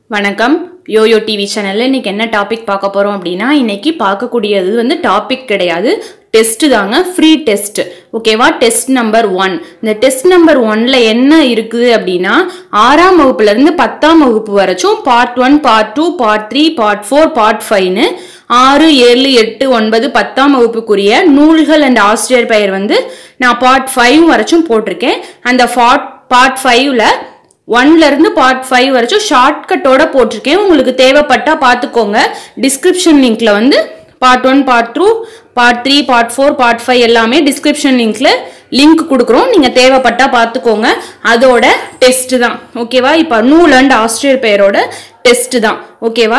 வணக்கம் YoYo TV சேனல்ல இன்னைக்கு என்ன டாபிக் பார்க்க போறோம் அப்படின்னா இன்னைக்கு பார்க்கக்கூடியது வந்து டாபிக் கிடையாது டெஸ்ட் தாங்க ஃப்ரீ டெஸ்ட் ஓகேவா டெஸ்ட் நம்பர் ஒன் இந்த டெஸ்ட் நம்பர் ஒன்ல என்ன இருக்குது அப்படின்னா ஆறாம் வகுப்புல இருந்து பத்தாம் வகுப்பு வரைச்சும் part one part two part three part four part ஃபைவ்னு ஆறு ஏழு எட்டு ஒன்பது பத்தாம் வகுப்புக்குரிய நூல்கள் அண்ட் ஆசிரியர் பெயர் வந்து நான் பார்ட் ஃபைவ் வரைச்சும் போட்டிருக்கேன் அந்த பார்ட் பார்ட் ஃபைவ்ல ஒன்ல இருந்து பார்ட் ஃபைவ் வரைக்கும் ஷார்ட்கட்டோட போட்டிருக்கேன் உங்களுக்கு தேவைப்பட்டா பார்த்துக்கோங்க டிஸ்கிரிப்ஷன் லிங்க்ல வந்து part one part two part three part four part five எல்லாமே டிஸ்கிரிப்ஷன் லிங்க்ல லிங்க் கொடுக்குறோம் நீங்க தேவைப்பட்டா பார்த்துக்கோங்க அதோட டெஸ்ட் தான் ஓகேவா இப்போ நூல் அண்ட் ஆஸ்திரியர் பெயரோட டெஸ்ட் தான் ஓகேவா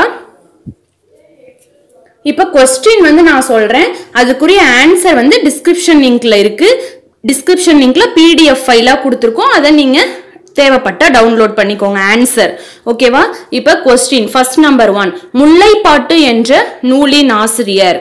இப்போ கொஸ்டின் வந்து நான் சொல்றேன் அதுக்குரிய ஆன்சர் வந்து டிஸ்கிரிப்ஷன் லிங்க்ல இருக்கு டிஸ்கிரிப்ஷன் லிங்க்ல பிடிஎஃப் ஃபைலா கொடுத்துருக்கோம் அதை நீங்க தேவைப்பட்டா டவுன்லோட் பண்ணிக்கோங்க ஆன்சர் ஓகேவா இப்போ கொஸ்டின் ஃபர்ஸ்ட் நம்பர் ஒன் முல்லைப்பாட்டு என்ற நூலின் ஆசிரியர்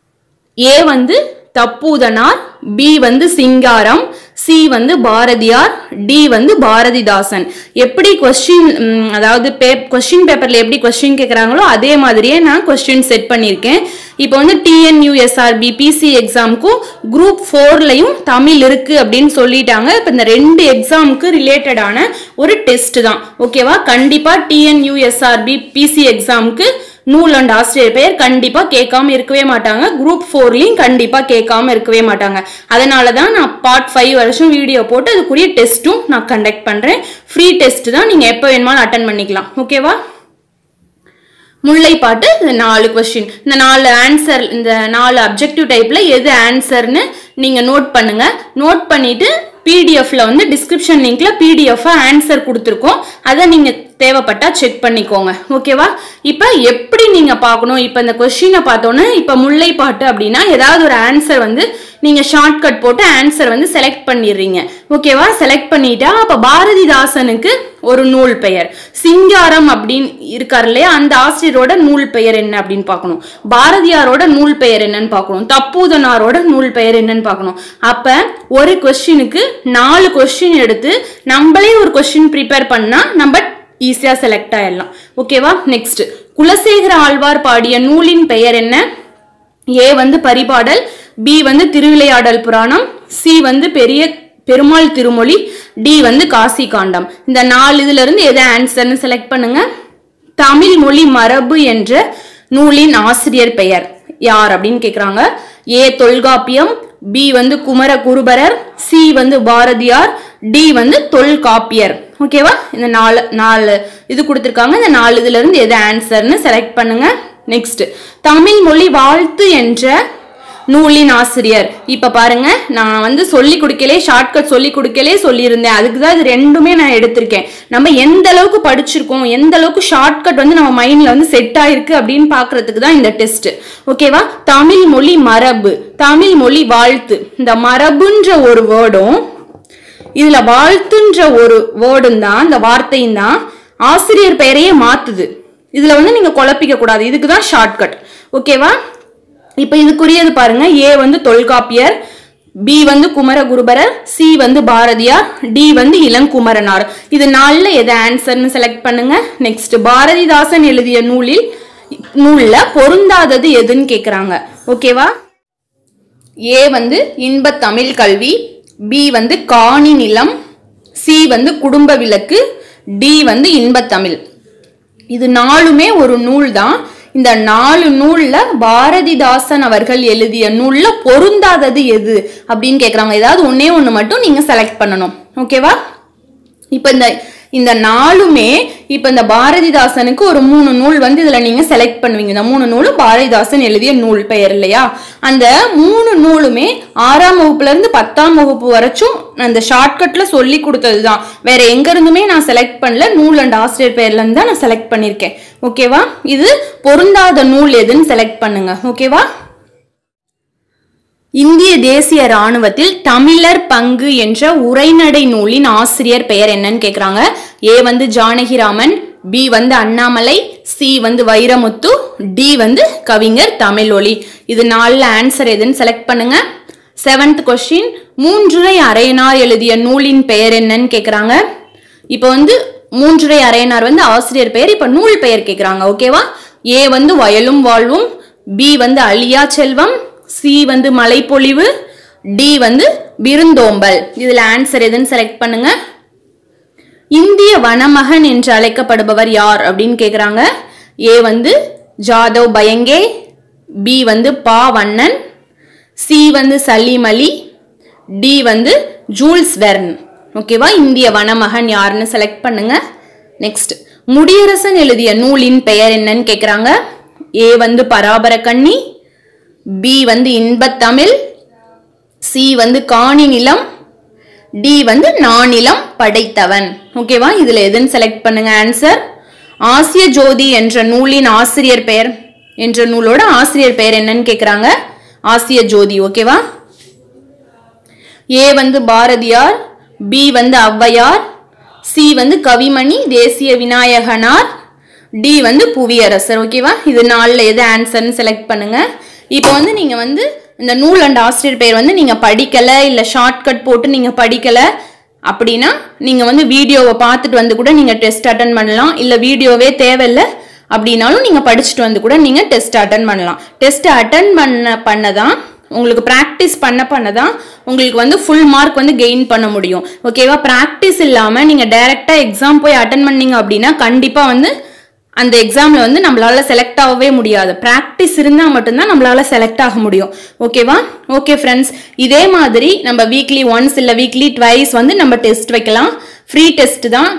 ஏ வந்து தப்பூதனார் பி வந்து சிங்காரம் சி வந்து பாரதியார் டி வந்து பாரதிதாசன் எப்படி கொஸ்டின் அதாவது பே கொஸ்டின் பேப்பர்ல எப்படி கொஸ்டின் கேட்குறாங்களோ அதே மாதிரியே நான் கொஸ்டின் செட் பண்ணியிருக்கேன் இப்போ வந்து டிஎன்யூஎஸ்ஆர்பி பிசி எக்ஸாமுக்கும் குரூப் ஃபோர்லையும் தமிழ் இருக்கு அப்படின்னு சொல்லிட்டாங்க இப்போ இந்த ரெண்டு எக்ஸாமுக்கு ரிலேட்டடான ஒரு டெஸ்ட் தான் ஓகேவா கண்டிப்பா டிஎன்யூஎஸ்ஆர்பி பிசி எக்ஸாமுக்கு நூல் அண்ட் ஆசிரியர் பெயர் கண்டிப்பா கேட்காம இருக்கவே மாட்டாங்க குரூப் ஃபோர்லயும் கண்டிப்பா கேட்காம இருக்கவே மாட்டாங்க அதனால தான் நான் பார்ட் ஃபைவ் வருஷம் வீடியோ போட்டு அதுக்குரிய டெஸ்ட்டும் நான் கண்டக்ட் பண்றேன் ஃப்ரீ டெஸ்ட் தான் நீங்க எப்போ வேணுமாலும் அட்டன் பண்ணிக்கலாம் ஓகேவா முல்லைப்பாட்டு இந்த நாலு கொஸ்டின் இந்த நாலு ஆன்சர் இந்த நாலு அப்ஜெக்டிவ் டைப்ல எது ஆன்சர்னு நீங்க நோட் பண்ணுங்க நோட் பண்ணிட்டு பிடிஎஃப்ல வந்து டிஸ்கிரிப்ஷன் லிங்க்ல பிடிஎஃப் ஆன்சர் கொடுத்துருக்கோம் அதை நீங்க தேவைப்பட்டா செக் பண்ணிக்கோங்க ஓகேவா இப்போ எப்படி நீங்க பார்க்கணும் இப்போ இந்த கொஸ்டினை பார்த்தோன்னே இப்போ முல்லைப்பாட்டு அப்படின்னா ஏதாவது ஒரு ஆன்சர் வந்து நீங்க ஷார்ட்கட் போட்டு ஆன்சர் வந்து செலக்ட் பண்ணிடுறீங்க ஓகேவா செலக்ட் பண்ணிட்டா அப்ப பாரதிதாசனுக்கு ஒரு நூல் பெயர் சிங்காரம் அப்படின்னு இருக்கார் இல்லையா அந்த ஆசிரியரோட நூல் பெயர் என்ன அப்படின்னு பார்க்கணும் பாரதியாரோட நூல் பெயர் என்னன்னு பார்க்கணும் தப்பூதனாரோட நூல் பெயர் என்னன்னு பார்க்கணும் அப்ப ஒரு கொஸ்டினுக்கு நாலு கொஸ்டின் எடுத்து நம்மளே ஒரு கொஸ்டின் ப்ரிப்பேர் பண்ணா நம்ம ஈஸியா செலக்ட் ஆயிடலாம் ஓகேவா நெக்ஸ்ட் குலசேகர ஆழ்வார் பாடிய நூலின் பெயர் என்ன ஏ வந்து பரிபாடல் பி வந்து திருவிளையாடல் புராணம் சி வந்து பெரிய பெருமாள் திருமொழி டி வந்து காசி காண்டம் இந்த நாலு இதுல இருந்து எதை ஆன்சர்னு செலக்ட் பண்ணுங்க தமிழ் மொழி மரபு என்ற நூலின் ஆசிரியர் பெயர் யார் அப்படின்னு கேக்குறாங்க ஏ தொல்காப்பியம் பி வந்து குமர குருபரர் சி வந்து பாரதியார் டி வந்து தொல்காப்பியர் ஓகேவா இந்த நாலு நாலு இது கொடுத்துருக்காங்க இந்த நாலு இதுல இருந்து எது ஆன்சர்னு செலக்ட் பண்ணுங்க நெக்ஸ்ட் தமிழ் மொழி வாழ்த்து என்ற நூலின் ஆசிரியர் இப்ப பாருங்க நான் வந்து சொல்லி கொடுக்கலே ஷார்ட்கட் சொல்லி கொடுக்கலே சொல்லியிருந்தேன் அதுக்கு தான் இது ரெண்டுமே நான் எடுத்திருக்கேன் நம்ம எந்த அளவுக்கு படிச்சிருக்கோம் எந்த அளவுக்கு ஷார்ட்கட் வந்து நம்ம மைண்ட்ல வந்து செட் ஆயிருக்கு அப்படின்னு பாக்குறதுக்கு தான் இந்த டெஸ்ட் ஓகேவா தமிழ் மொழி மரபு தமிழ் மொழி வாழ்த்து இந்த மரபுன்ற ஒரு வேர்டும் இதுல வாழ்த்துன்ற ஒரு வேர்டும் தான் இந்த வார்த்தையும் தான் ஆசிரியர் பெயரையே மாத்துது இதுல வந்து நீங்க குழப்பிக்க கூடாது இதுக்கு தான் ஷார்ட்கட் ஓகேவா இப்ப இதுக்குரியது பாருங்க ஏ வந்து தொல்காப்பியர் பி வந்து குமரகுருபரர் சி வந்து பாரதியார் டி வந்து இளங்குமரனார் இது நாலுல எது ஆன்சர்னு செலக்ட் பண்ணுங்க நெக்ஸ்ட் பாரதிதாசன் எழுதிய நூலில் நூல்ல பொருந்தாதது எதுன்னு கேக்குறாங்க ஓகேவா ஏ வந்து இன்ப தமிழ் கல்வி பி வந்து காணி நிலம் சி வந்து குடும்ப விளக்கு டி வந்து இன்பத்தமிழ் இது நாலுமே ஒரு நூல் தான் இந்த நாலு நூல்ல பாரதிதாசன் அவர்கள் எழுதிய நூல்ல பொருந்தாதது எது அப்படின்னு கேக்குறாங்க ஏதாவது ஒன்னே ஒண்ணு மட்டும் நீங்க செலக்ட் பண்ணணும் ஓகேவா இப்ப இந்த இந்த நாலுமே இப்ப இந்த பாரதிதாசனுக்கு ஒரு மூணு நூல் வந்து இதுல நீங்க செலக்ட் பண்ணுவீங்க இந்த மூணு நூலும் பாரதிதாசன் எழுதிய நூல் பெயர் இல்லையா அந்த மூணு நூலுமே ஆறாம் வகுப்புல இருந்து பத்தாம் வகுப்பு வரைச்சும் அந்த ஷார்ட்கட்ல சொல்லி கொடுத்தது தான் வேற எங்க இருந்துமே நான் செலக்ட் பண்ணல நூல் அண்ட் ஆசிரியர் பெயர்ல இருந்து தான் நான் செலக்ட் பண்ணிருக்கேன் ஓகேவா இது பொருந்தாத நூல் எதுன்னு செலக்ட் பண்ணுங்க ஓகேவா இந்திய தேசிய ராணுவத்தில் தமிழர் பங்கு என்ற உரைநடை நூலின் ஆசிரியர் பெயர் என்னன்னு கேக்குறாங்க ஏ வந்து ஜானகிராமன் பி வந்து அண்ணாமலை சி வந்து வைரமுத்து டி வந்து கவிஞர் தமிழொலி இது நாலுல ஆன்சர் எதுன்னு செலக்ட் பண்ணுங்க செவன்த் கொஸ்டின் மூன்றுரை அரையனார் எழுதிய நூலின் பெயர் என்னன்னு கேக்குறாங்க இப்போ வந்து மூன்றுரை அரையனார் வந்து ஆசிரியர் பெயர் இப்ப நூல் பெயர் கேக்குறாங்க ஓகேவா ஏ வந்து வயலும் வாழ்வும் பி வந்து அழியா செல்வம் சி வந்து மலைப்பொழிவு டி வந்து விருந்தோம்பல் இதுல ஆன்சர் எதுன்னு செலக்ட் பண்ணுங்க இந்திய வனமகன் என்று அழைக்கப்படுபவர் யார் அப்படின்னு கேக்குறாங்க ஏ வந்து ஜாதவ் பயங்கே பி வந்து பா வண்ணன் சி வந்து சலீம் அலி டி வந்து ஜூல்ஸ் வெர்ன் ஓகேவா இந்திய வனமகன் யாருன்னு செலக்ட் பண்ணுங்க நெக்ஸ்ட் முடியரசன் எழுதிய நூலின் பெயர் என்னன்னு கேக்குறாங்க ஏ வந்து பராபர கண்ணி பி வந்து இன்பத்தமிழ் சி வந்து காணி நிலம் டி வந்து நானிலம் படைத்தவன் ஓகேவா இதுல எதுன்னு செலக்ட் பண்ணுங்க ஆன்சர் ஆசிய ஜோதி என்ற நூலின் ஆசிரியர் பெயர் என்ற நூலோட ஆசிரியர் பெயர் என்னன்னு கேக்குறாங்க ஆசிய ஜோதி ஓகேவா ஏ வந்து பாரதியார் பி வந்து ஔவையார் சி வந்து கவிமணி தேசிய விநாயகனார் டி வந்து புவியரசர் ஓகேவா இது நாலில் எது ஆன்சர்னு செலக்ட் பண்ணுங்க இப்போ வந்து நீங்க வந்து இந்த நூல் அண்ட் ஆசிரியர் பெயர் வந்து நீங்க படிக்கல இல்ல ஷார்ட்கட் போட்டு நீங்க படிக்கல அப்படின்னா நீங்க வந்து வீடியோவை பார்த்துட்டு வந்து கூட நீங்க டெஸ்ட் அட்டன் பண்ணலாம் இல்ல வீடியோவே தேவையில்ல அப்படின்னாலும் நீங்க படிச்சுட்டு வந்து கூட நீங்க டெஸ்ட் அட்டன் பண்ணலாம் டெஸ்ட் அட்டன் பண்ண பண்ணதான் உங்களுக்கு ப்ராக்டிஸ் பண்ண பண்ண தான் உங்களுக்கு வந்து ஃபுல் மார்க் வந்து கெயின் பண்ண முடியும் ஓகேவா ப்ராக்டிஸ் இல்லாம நீங்க டைரக்டா எக்ஸாம் போய் அட்டன் பண்ணீங்க அப்படின்னா கண்டிப்பா வந்து அந்த எக்ஸாம்ல வந்து நம்மளால செலக்ட் ஆகவே முடியாது ப்ராக்டிஸ் இருந்தா மட்டும்தான் நம்மளால செலக்ட் ஆக முடியும் ஓகேவா ஓகே ஃப்ரெண்ட்ஸ் இதே மாதிரி நம்ம வீக்லி ஒன்ஸ் இல்ல வீக்லி ட்வைஸ் வந்து நம்ம டெஸ்ட் வைக்கலாம் ஃப்ரீ டெஸ்ட் தான்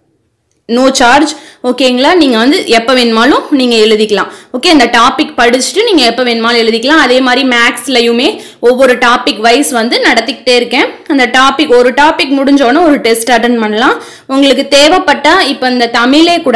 நோ சார்ஜ் ஓகேங்களா நீங்க வந்து எப்ப வேணுமாலும் நீங்க எழுதிக்கலாம் ஓகே இந்த டாபிக் படிச்சுட்டு நீங்க எப்ப வேணுமாலும் எழுதிக்கலாம் அதே மாதிரி மேக்ஸ்லயுமே ஒவ்வொரு டாபிக் வைஸ் வந்து நடத்திக்கிட்டே இருக்கேன் அந்த டாபிக் ஒரு டாபிக் முடிஞ்ச உடனே ஒரு டெஸ்ட் அட்டன் பண்ணலாம் உங்களுக்கு தேவைப்பட்டா இப்போ இந்த தமிழே கூட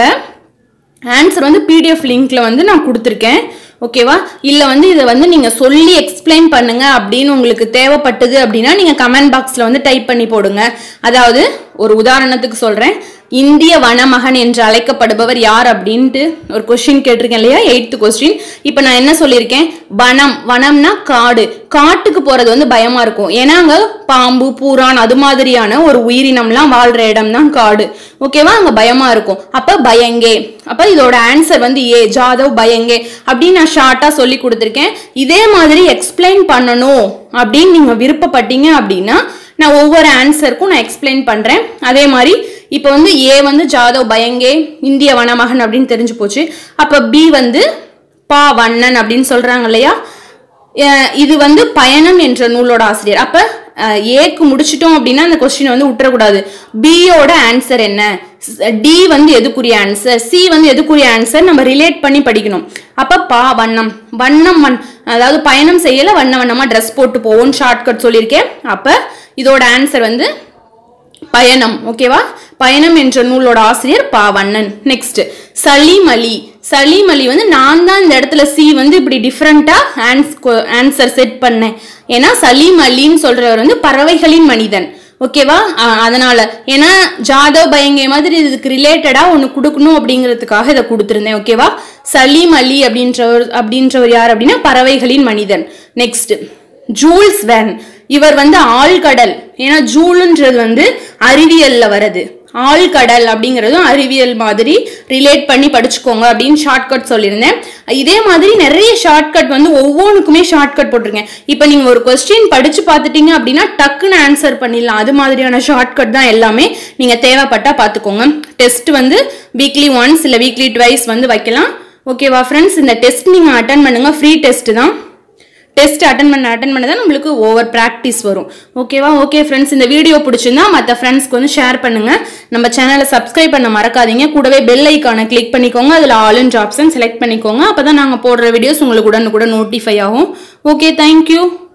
ஆன்சர் வந்து பிடிஎஃப் லிங்க்ல வந்து நான் கொடுத்துருக்கேன் ஓகேவா இல்ல வந்து இதை வந்து நீங்க சொல்லி எக்ஸ்பிளைன் பண்ணுங்க அப்படின்னு உங்களுக்கு தேவைப்பட்டது அப்படின்னா நீங்க கமெண்ட் பாக்ஸ்ல வந்து டைப் பண்ணி போடுங்க அதாவது ஒரு உதாரணத்துக்கு சொல்றேன் இந்திய வனமகன் என்று அழைக்கப்படுபவர் யார் அப்படின்ட்டு ஒரு கொஸ்டின் கேட்டிருக்கேன் இல்லையா எயித்து கொஸ்டின் இப்போ நான் என்ன சொல்லியிருக்கேன் வனம் வனம்னா காடு காட்டுக்கு போறது வந்து பயமா இருக்கும் ஏன்னா அங்க பாம்பு பூரான் அது மாதிரியான ஒரு உயிரினம்லாம் வாழ்ற இடம் தான் காடு ஓகேவா அங்க பயமா இருக்கும் அப்ப பயங்கே அப்ப இதோட ஆன்சர் வந்து ஏ ஜாதவ் பயங்கே அப்படின்னு நான் ஷார்ட்டா சொல்லி கொடுத்துருக்கேன் இதே மாதிரி எக்ஸ்பிளைன் பண்ணணும் அப்படின்னு நீங்க விருப்பப்பட்டீங்க அப்படின்னா நான் ஒவ்வொரு ஆன்சருக்கும் நான் எக்ஸ்பிளைன் பண்றேன் அதே மாதிரி இப்போ வந்து ஏ வந்து ஜாதவ் பயங்கே இந்திய வனமகன் அப்படின்னு தெரிஞ்சு போச்சு அப்ப பி வந்து பா வண்ணன் அப்படின்னு சொல்றாங்க இல்லையா அஹ் இது வந்து பயணம் என்ற நூலோட ஆசிரியர் அப்ப அஹ், ஏக்கு முடிச்சிட்டோம் அப்படின்னா அந்த கொஸ்டின் வந்து விட்டுறக்கூடாது பியோட ஆன்சர் என்ன டி வந்து எதுக்குரிய ஆன்சர் சி வந்து எதுக்குரிய ஆன்சர் நம்ம ரிலேட் பண்ணி படிக்கணும் அப்ப பா வண்ணம் வண்ணம் வண்ண அதாவது பயணம் செய்யல வண்ண வண்ணமா ட்ரெஸ் போட்டு போவோம் ஷார்ட்கட் சொல்லியிருக்கேன் அப்ப இதோட ஆன்சர் வந்து பயணம் ஓகேவா பயணம் என்ற நூலோட ஆசிரியர் பாவண்ணன் நெக்ஸ்ட் சலீம் அலி சலீம் அலி வந்து நான் தான் இந்த இடத்துல சி வந்து இப்படி டிஃப்ரெண்டா ஆன்சர் செட் பண்ணேன் ஏன்னா சலீம் அலின்னு சொல்றவர் வந்து பறவைகளின் மனிதன் ஓகேவா அஹ் அதனால ஏன்னா ஜாதவ் பயங்கே மாதிரி இதுக்கு ரிலேட்டடா ஒன்று கொடுக்கணும் அப்படிங்கிறதுக்காக இதை கொடுத்துருந்தேன் ஓகேவா சலீம் அலி அப்படின்றவர் அப்படின்றவர் யார் அப்படின்னா பறவைகளின் மனிதன் நெக்ஸ்ட் ஜூல்ஸ் வேன் இவர் வந்து ஆழ்கடல் ஏன்னா ஜூலுன்றது வந்து அறிவியல்ல வருது ஆழ்கடல் அப்படிங்கிறதும் அறிவியல் மாதிரி ரிலேட் பண்ணி படிச்சுக்கோங்க அப்படின்னு ஷார்ட்கட் சொல்லியிருந்தேன் இதே மாதிரி நிறைய ஷார்ட்கட் வந்து ஒவ்வொன்றுக்குமே ஷார்ட்கட் போட்டிருக்கேன் இப்போ நீங்க ஒரு கொஸ்டின் படிச்சு பார்த்துட்டீங்க அப்படின்னா டக்குன்னு ஆன்சர் பண்ணிடலாம் அது மாதிரியான ஷார்ட்கட் தான் எல்லாமே நீங்க தேவைப்பட்டா பார்த்துக்கோங்க டெஸ்ட் வந்து வீக்லி ஒன்ஸ் இல்லை வீக்லி ட்வைஸ் வந்து வைக்கலாம் ஓகேவா ஃப்ரெண்ட்ஸ் இந்த டெஸ்ட் நீங்க அட்டன் பண்ணுங்க ஃப்ரீ டெஸ்ட் தான் டெஸ்ட் அட்டன் பண்ண அட்டன் பண்ண தான் நம்மளுக்கு ஓவர் ப்ராக்டிஸ் வரும் ஓகேவா ஓகே ஃப்ரெண்ட்ஸ் இந்த வீடியோ பிடிச்சிருந்தா மற்ற ஃப்ரெண்ட்ஸ்க்கு வந்து ஷேர் பண்ணுங்க நம்ம சேனலை சப்ஸ்கிரைப் பண்ண மறக்காதீங்க கூடவே பெல் ஐக்கானை கிளிக் பண்ணிக்கோங்க அதில் ஆல் ஆப்ஷன் செலக்ட் பண்ணிக்கோங்க அப்போ தான் நாங்கள் போடுற வீடியோஸ் உங்களுக்கு உடனுக்குடன் நோட்டிஃபை ஆகும் ஓகே தேங்க்யூ